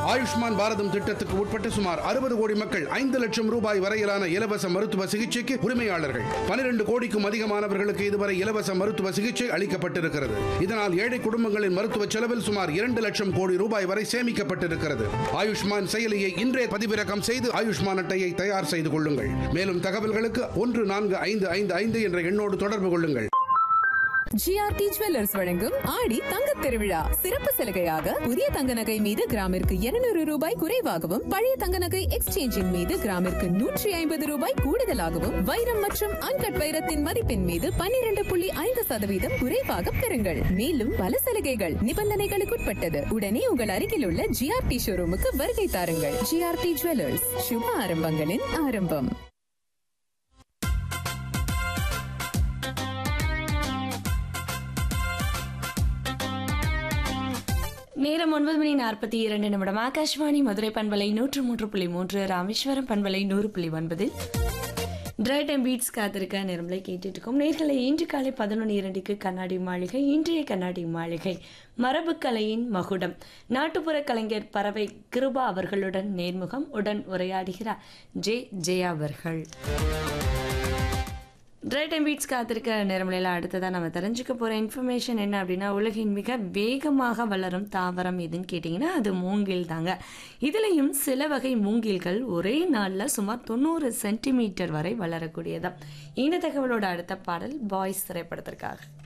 ஆயுஷ்மான் பாரதம் திட்டத்துக்கு உட்பட்ட சுமார் அறுபது கோடி மக்கள் ஐந்து லட்சம் ரூபாய் வரையிலான இலவச மருத்துவ சிகிச்சைக்கு உரிமையாளர்கள் பனிரெண்டு கோடிக்கும் அதிகமானவர்களுக்கு இதுவரை இலவச மருத்துவ சிகிச்சை அளிக்கப்பட்டிருக்கிறது இதனால் ஏழை குடும்பங்களின் மருத்துவ செலவில் சுமார் இரண்டு லட்சம் கோடி ரூபாய் வரை சேமிக்கப்பட்டிருக்கிறது ஆயுஷ்மான் செயலியை இன்றே பதிவிறக்கம் செய்து ஆயுஷ்மான் அட்டையை தயார் செய்து கொள்ளுங்கள் மேலும் தகவல்களுக்கு ஒன்று நான்கு ஐந்து ஐந்து ஐந்து என்ற எண்ணோடு தொடர்பு கொள்ளுங்கள் ஜிஆர்டி ஜுவல்லர்ஸ் வழங்கும் ஆடி தங்கத் திருவிழா சிறப்பு சலுகையாக புதிய தங்க நகை மீது கிராமிற்கு 200 ரூபாய் குறைவாகவும் பழைய தங்க நகை எக்ஸ்சேஞ்சின் மீது கிராமிற்கு நூற்றி ஐம்பது ரூபாய் கூடுதலாகவும் வைரம் மற்றும் அன்கட் வைரத்தின் மதிப்பின் மீது 12.5% புள்ளி ஐந்து சதவீதம் குறைவாக பெறுங்கள் மேலும் பல சலுகைகள் நிபந்தனைகளுக்குட்பட்டது உடனே உங்கள் அருகில் உள்ள ஜிஆர்டி ஷோரூமுக்கு வருகை தாருங்கள் ஜிஆர்டி ஜுவல்லர்ஸ் சுப ஆரம்பங்களின் ஆரம்பம் நேரம் ஒன்பது மணி நாற்பத்தி இரண்டு நிமிடம் ஆகாஷ்வாணி மதுரை பண்பலை நூற்று மூன்று புள்ளி மூன்று ராமேஸ்வரம் பண்பலை நூறு புள்ளி ஒன்பது ட்ரை டைம் பீட்ஸ் காத்திருக்க நேரங்களை கேட்டுட்டு இருக்கோம் நேர்களை இன்று காலை பதினொன்று இரண்டுக்கு கண்ணாடி மாளிகை இன்றைய கண்ணாடி மாளிகை மரபுக்கலையின் மகுடம் நாட்டுப்புற கலைஞர் பறவை கிருபா அவர்களுடன் நேர்முகம் உடன் உரையாடுகிறார் ஜே ஜெயா அவர்கள் ட்ரை டைம் பீட்ஸ் காத்திருக்க நேரமில்ல அடுத்ததாக நம்ம தெரிஞ்சுக்க போகிற இன்ஃபர்மேஷன் என்ன அப்படின்னா உலகின் மிக வேகமாக வளரும் தாவரம் எதுன்னு கேட்டிங்கன்னா அது மூங்கில் தாங்க இதுலேயும் சில வகை மூங்கில்கள் ஒரே நாளில் சுமார் தொண்ணூறு சென்டிமீட்டர் வரை வளரக்கூடியதா இந்த தகவலோட அடுத்த பாடல் பாய்ஸ் திரைப்படத்திற்காக